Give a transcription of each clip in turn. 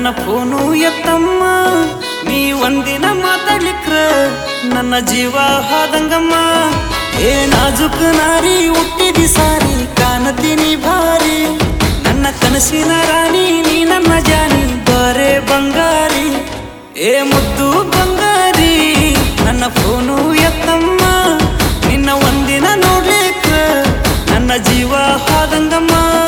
ನನ್ನ ಫೋನು ಎತ್ತಮ್ಮ ನೀ ಒಂದಿನ ಮಾತಾಡ್ಲಿಕ್ರ ನನ್ನ ಜೀವ ಹಾದಂಗಮ್ಮ ಏ ನಾಜುಕ್ ನಾರಿ ಹುಟ್ಟಿದಿ ಸಾರಿ ಕಾಣತೀನಿ ಭಾರಿ ನನ್ನ ಕನಸಿನ ರಾಣಿ ನೀ ನನ್ನ ಜಾನಿ ಬರೇ ಬಂಗಾರಿ ಏ ಮುದ್ದು ಬಂಗಾರಿ ನನ್ನ ಫೋನು ಎತ್ತಮ್ಮ ನಿನ್ನ ಒಂದಿನ ನೋಡ್ಲಿಕ್ಕ ನನ್ನ ಜೀವ ಹಾದಂಗಮ್ಮ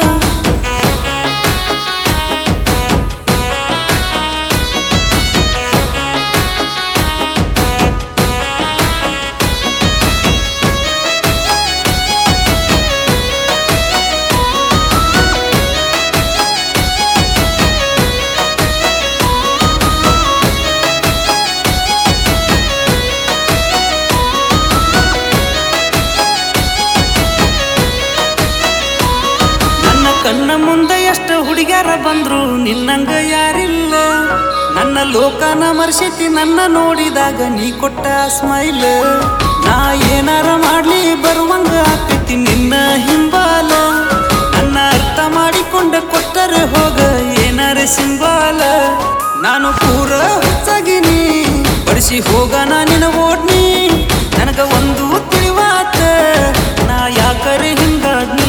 ನನ್ನ ಕಣ್ಣ ಮುಂದೆ ಎಷ್ಟು ಹುಡುಗ್ಯಾರ ಬಂದ್ರು ನಿನ್ನಂಗ ಯಾರಿಲ್ಲ ನನ್ನ ಲೋಕನ ಮರ್ಸಿತಿ ನನ್ನ ನೋಡಿದಾಗ ನೀ ಕೊಟ್ಟ ಸ್ಮೈಲ್ ನಾ ಏನಾರ ಮಾಡ್ಲಿ ಬರುವಂಗ ಆಗ್ತೈತಿ ನಿನ್ನ ಹಿಂಬಾಲ ನನ್ನ ಅರ್ಥ ಮಾಡಿಕೊಂಡ ಕೊಟ್ಟರೆ ಹೋಗ ಏನಾರ ಸಿಂಬಾಲ ನಾನು ಪೂರ ಹುಚ್ಚಾಗಿನಿ ಬಡಿಸಿ ಹೋಗ ನಾ ನಿನ ಓಡ್ನಿ ನನಗ ಒಂದು ತಿಳಿವಾತ ನಾ ಯಾಕರೆ ಹಿಂಗಾದ್ನಿ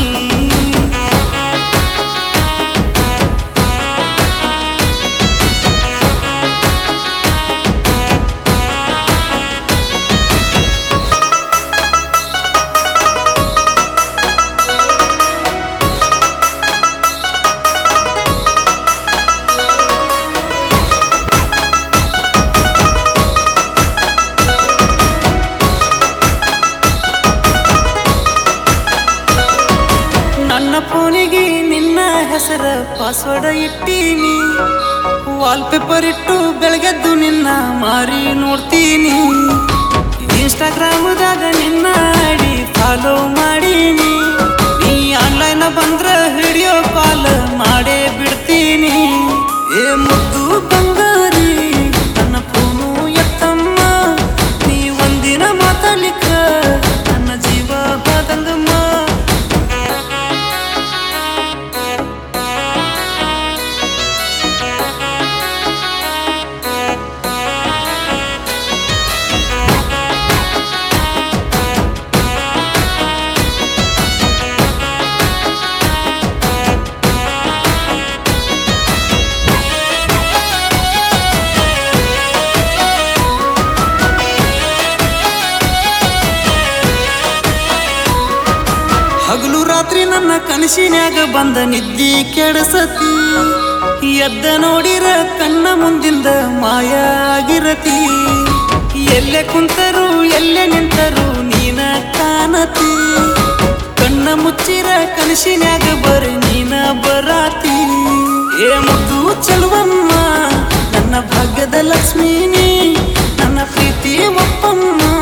ನನ್ನ ಫೋನಿಗೆ ನಿನ್ನ ಹೆಸರ ಪಾಸ್ವರ್ಡ್ ಇಟ್ಟೀನಿ ವಾಲ್ಪೇಪರ್ ಇಟ್ಟು ಬೆಳಗೆದ್ದು ನಿನ್ನ ಮಾರಿ ನೋಡ್ತೀನಿ ಇನ್ಸ್ಟಾಗ್ರಾಮದಾಗ ನಿನ್ನ ಐಡಿ ಫಾಲೋ ಮಾಡೀನಿ ನೀ ಆನ್ಲೈನ್ ಬಂದ್ರ ವಿಡಿಯೋ ಕಾಲ್ ಮಾಡೇ ಬಿಡ್ತೀನಿ ಏ ಮುದ್ದು ಬಂಗಾರಿ ನನ್ನ ಫೋನು ಎತ್ತಮ್ಮ ನೀ ಒಂದಿನ ಮಾತಾಡ್ಲಿಕ್ಕ ನನ್ನ ಜೀವ ಹೋದಂಗಮ್ಮ ಹಗಲು ರಾತ್ರಿ ನನ್ನ ಕನಸಿನ್ಯಾಗ ಬಂದ ನಿದ್ದಿ ಕೆಡಸತಿ ಎದ್ದ ನೋಡಿರ ಕಣ್ಣ ಮುಂದಿಂದ ಮಾಯ ಆಗಿರತಿ ಎಲ್ಲೆ ಕುಂತರು ಎಲ್ಲೆ ನಿಂತರು ನೀನ ಕಾಣತಿ ಕಣ್ಣ ಮುಚ್ಚಿರ ಕನಸಿನ್ಯಾಗ ಬರೀ ನೀನ ಬರಾತಿ ಏ ಮುದ್ದು ಚೆಲುವಮ್ಮ ನನ್ನ ಭಾಗ್ಯದ ಲಕ್ಷ್ಮೀನಿ ನನ್ನ ಪ್ರೀತಿ ಒಪ್ಪಮ್ಮ